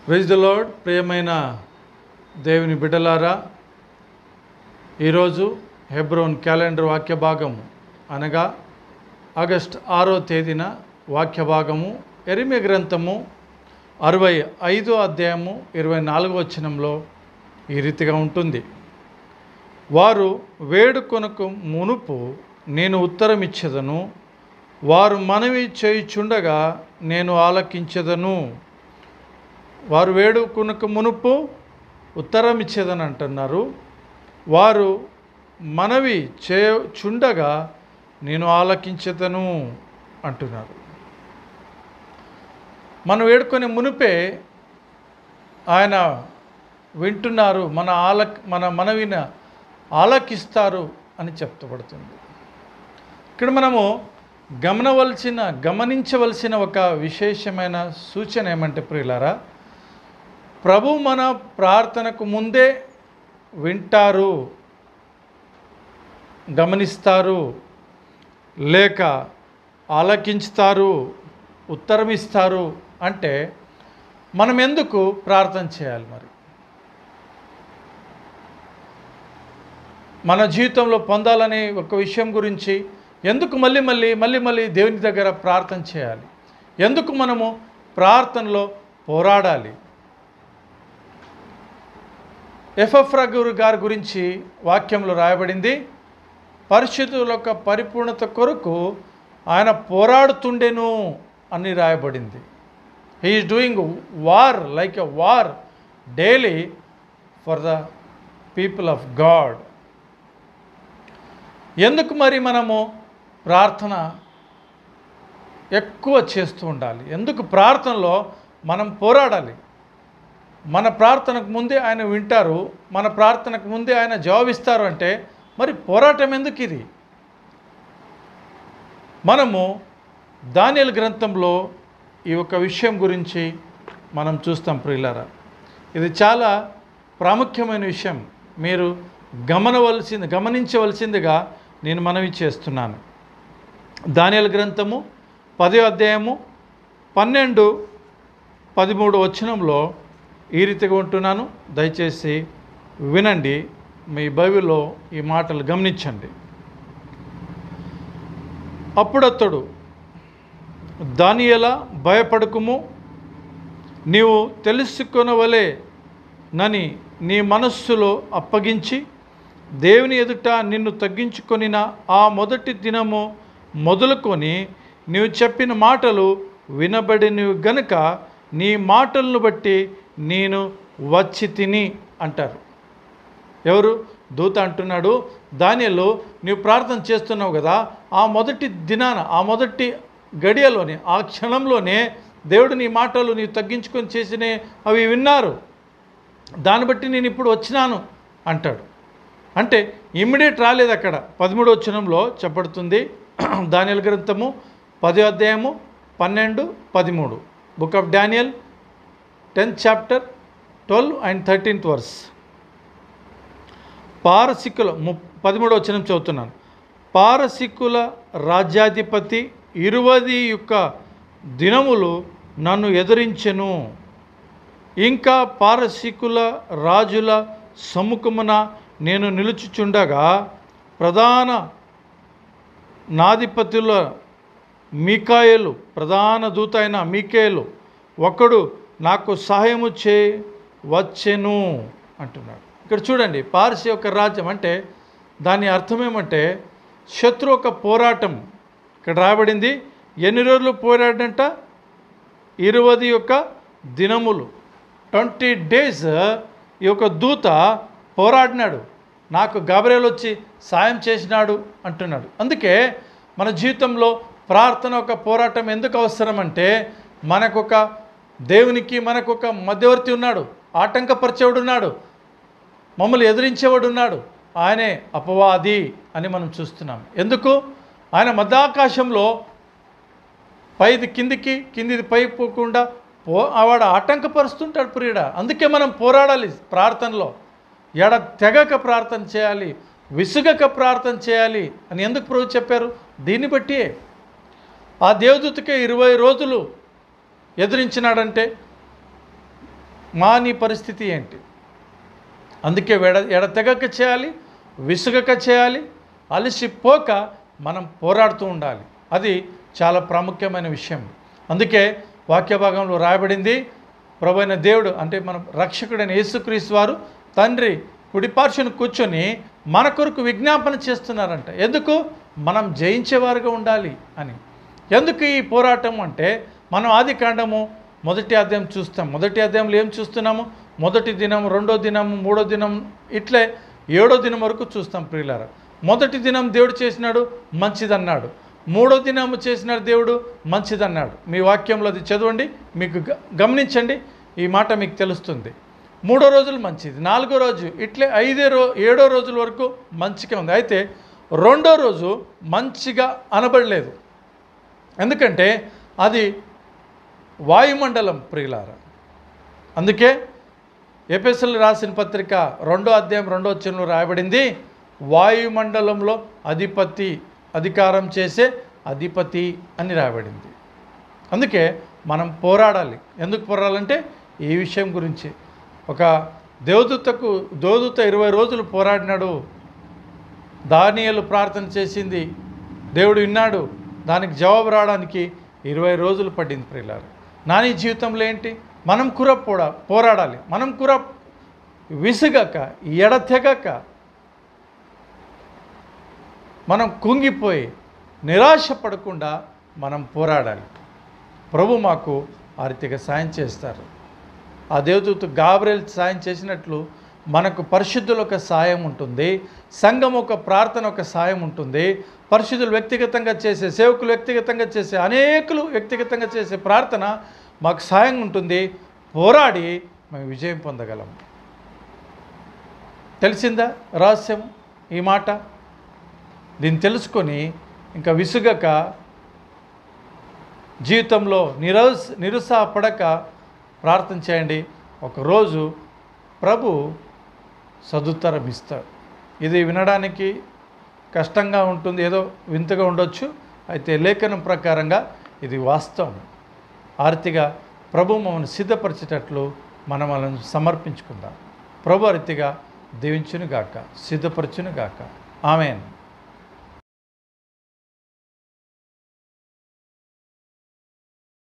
praise the lord ప్రియమైన దేవుని బిడ్డలారా ఈరోజు హెబ్రోన్ క్యాలెండర్ వాక్య భాగము అనగా ఆగస్ట్ ఆరో తేదీన వాక్య భాగము ఎరిమి గ్రంథము అరవై ఐదో అధ్యాయము ఇరవై నాలుగో వచనంలో ఈ రీతిగా ఉంటుంది వారు వేడుకొనకు మునుపు నేను ఉత్తరం ఇచ్చేదను వారు మనవి చేయుచుండగా నేను ఆలకించెదను వారు వేడుకొనకు మునుపు ఉత్తరం ఇచ్చేదని అంటున్నారు వారు మనవి చేయుచుండగా నేను ఆలకించెదను అంటున్నారు మనం వేడుకొని మునిపే ఆయన వింటున్నారు మన ఆల మన మనవిన ఆలకిస్తారు అని చెప్తబడుతుంది ఇక్కడ మనము గమనవలసిన గమనించవలసిన ఒక విశేషమైన సూచన ఏమంటే ప్రియులారా ప్రభు మన ప్రార్థనకు ముందే వింటారు గమనిస్తారు లేక ఆలకించుతారు ఉత్తరం ఇస్తారు అంటే మనం ఎందుకు ప్రార్థన చేయాలి మరి మన జీవితంలో పొందాలనే ఒక విషయం గురించి ఎందుకు మళ్ళీ మళ్ళీ మళ్ళీ మళ్ళీ దేవుని దగ్గర ప్రార్థన చేయాలి ఎందుకు మనము ప్రార్థనలో పోరాడాలి ఎఫ్ఎఫ్రా గురు గారి గురించి వాక్యంలో రాయబడింది పరిశుద్ధుల యొక్క పరిపూర్ణత కొరకు ఆయన పోరాడుతుండెను అని రాయబడింది he's doing war like a war daily for the people of God ఎందుకు మరి మనము ప్రార్థన ఎక్కువ చేస్తూ ఉండాలి ఎందుకు ప్రార్థనలో మనం పోరాడాలి మన ప్రార్థనకు ముందే ఆయన వింటారు మన ప్రార్థనకు ముందే ఆయన జవాబిస్తారు అంటే మరి పోరాటం ఎందుకు ఇది మనము దానియల్ గ్రంథంలో ఈ యొక్క విషయం గురించి మనం చూస్తాం ప్రియులారా ఇది చాలా ప్రాముఖ్యమైన విషయం మీరు గమనవలసింది గమనించవలసిందిగా నేను మనవి చేస్తున్నాను దానియల్ గ్రంథము పదో అధ్యాయము పన్నెండు పదమూడు వచనంలో ఈ రీతిగా ఉంటున్నాను దయచేసి వినండి మీ బైబిల్లో ఈ మాటలు గమనించండి అప్పుడతడు దానియలా భయపడకుము నీవు తెలుసుకొనవలే నని నీ మనస్సులో అప్పగించి దేవుని ఎదుట నిన్ను తగ్గించుకొనిన ఆ మొదటి దినము మొదలుకొని నీవు చెప్పిన మాటలు వినబడినవి గనుక నీ మాటలను బట్టి నేను వచ్చి తిని అంటారు ఎవరు దూత అంటున్నాడు దానిలో నీవు ప్రార్థన చేస్తున్నావు కదా ఆ మొదటి దినాన ఆ మొదటి గడియలోనే ఆ క్షణంలోనే దేవుడు నీ మాటలు నీవు తగ్గించుకొని చేసిన అవి విన్నారు దాన్ని బట్టి నేను ఇప్పుడు వచ్చినాను అంటాడు అంటే ఇమ్మీడియట్ రాలేదు అక్కడ పదమూడు వచనంలో చెప్పబడుతుంది దానియల్ గ్రంథము పదో అధ్యాయము పన్నెండు పదమూడు book of Daniel tenth chapter twelve and thirteenth verse పారసికుల ము పదమూడు వచనం చదువుతున్నాను పారసికుల రాజ్యాధిపతి ఇరువది యొక్క దినములు నన్ను ఎదిరించెను ఇంకా పారసికుల రాజుల సముఖమున నేను నిలుచుచుండగా ప్రధాన నాధిపతుల మీకాయలు ప్రధాన దూత అయిన మీకేలు ఒకడు నాకు సహాయము చే వచ్చెను అంటున్నాడు ఇక్కడ చూడండి పారసి యొక్క రాజ్యం అంటే దాని అర్థం ఏమంటే శత్రు ఒక పోరాటం ఇక్కడ రాయబడింది ఎన్ని రోజులు పోరాడంట ఇరవై యొక్క దినములు ట్వంటీ డేస్ ఈ యొక్క దూత పోరాడినాడు నాకు గాబరేలు వచ్చి సాయం చేసినాడు అంటున్నాడు అందుకే మన జీవితంలో ప్రార్థన ఒక పోరాటం ఎందుకు అవసరం అంటే మనకొక దేవునికి మనకొక మధ్యవర్తి ఉన్నాడు ఆటంకపరిచేవాడు ఉన్నాడు మమ్మల్ని ఎదిరించేవాడు ఉన్నాడు ఆయనే అపవాది అని మనం చూస్తున్నాం ఎందుకు ఆయన మధ్యాకాశంలో పైది కిందికి కిందిది పై పోకుండా పో వాడు ఆటంకపరుస్తుంటాడు ప్రియుడ అందుకే మనం పోరాడాలి ప్రార్థనలో ఎడ తెగక ప్రార్థన చేయాలి విసుగక ప్రార్థన చేయాలి అని ఎందుకు ప్రభు చెప్పారు దీన్ని బట్టి ఆ దేవదూతకే ఇరవై రోజులు ఎదిరించినాడంటే మా నీ పరిస్థితి ఏంటి అందుకే ఎడ ఎడతెగక చేయాలి విసుగక చేయాలి అలసిపోక మనం పోరాడుతూ ఉండాలి అది చాలా ప్రాముఖ్యమైన విషయం అందుకే వాక్య భాగంలో రాయబడింది ప్రభైన దేవుడు అంటే మన రక్షకుడైన యేసుక్రీస్తు వారు తండ్రి కుడిపార్శ్వను కూర్చొని మన కొరకు విజ్ఞాపన చేస్తున్నారంట ఎందుకు మనం జయించేవారుగా ఉండాలి అని ఎందుకు ఈ పోరాటం అంటే మనం ఆది కాండము మొదటి అధ్యాయం చూస్తాం మొదటి అధ్యాయంలో ఏం చూస్తున్నాము మొదటి దినం రెండో దినం మూడో దినం ఇట్లే ఏడో దినం వరకు చూస్తాం ప్రియులారా మొదటి దినం దేవుడు చేసినాడు మంచిదన్నాడు మూడో దినము చేసినాడు దేవుడు మంచిదన్నాడు మీ వాక్యంలో అది చదవండి మీకు గ- గమనించండి ఈ మాట మీకు తెలుస్తుంది మూడో రోజులు మంచిది నాలుగో రోజు ఇట్లే ఐదే రో ఏడో రోజుల వరకు మంచిగా ఉంది అయితే రెండో రోజు మంచిగా అనబడలేదు ఎందుకంటే అది వాయుమండలం ప్రియులార అందుకే ఎపిఎస్ఎల్ రాసిన పత్రిక రెండో అధ్యాయం రెండో వచ్చంలో రాయబడింది వాయుమండలంలో అధిపతి అధికారం చేసే అధిపతి అని రాయబడింది అందుకే మనం పోరాడాలి ఎందుకు పోరాడాలంటే ఈ విషయం గురించి ఒక దేవదూతకు దేవదూత ఇరవై రోజులు పోరాడినాడు దానియలు ప్రార్థన చేసింది దేవుడు విన్నాడు దానికి జవాబు రావడానికి ఇరవై రోజులు పడింది ప్రియులారు నాని జీవితంలో ఏంటి మనం కుర పోడా పోరాడాలి మనం కుర విసుగక ఎడతెగక మనం కుంగిపోయి నిరాశ పడకుండా మనం పోరాడాలి ప్రభు మాకు ఆ రీతిగా సాయం చేస్తారు ఆ దేవదూత గాబ్రేల్ సాయం చేసినట్లు మనకు పరిశుద్ధుల ఒక సాయం ఉంటుంది సంఘం ఒక ప్రార్థన ఒక సాయం ఉంటుంది పరిశుద్ధులు వ్యక్తిగతంగా చేసే సేవకులు వ్యక్తిగతంగా చేసే అనేకులు వ్యక్తిగతంగా చేసే ప్రార్థన మాకు సాయం ఉంటుంది పోరాడి మేము విజయం పొందగలం తెలిసిందా రహస్యం ఈ మాట దీన్ని తెలుసుకొని ఇంకా విసుగక జీవితంలో నిరస్ నిరుత్సాహపడక ప్రార్థన చేయండి ఒకరోజు ప్రభు సదుత్తరం ఇస్తాడు ఇది వినడానికి కష్టంగా ఉంటుంది ఏదో వింతగా ఉండొచ్చు అయితే లేఖనం ప్రకారంగా ఇది వాస్తవం ఆర్తిగా ప్రభు మమ్మల్ని సిద్ధపరిచేటట్లు మనం వాళ్ళని సమర్పించుకుందాం ప్రభు రీతిగా దీవించును గాక సిద్ధపరచును గాక ఆమెన్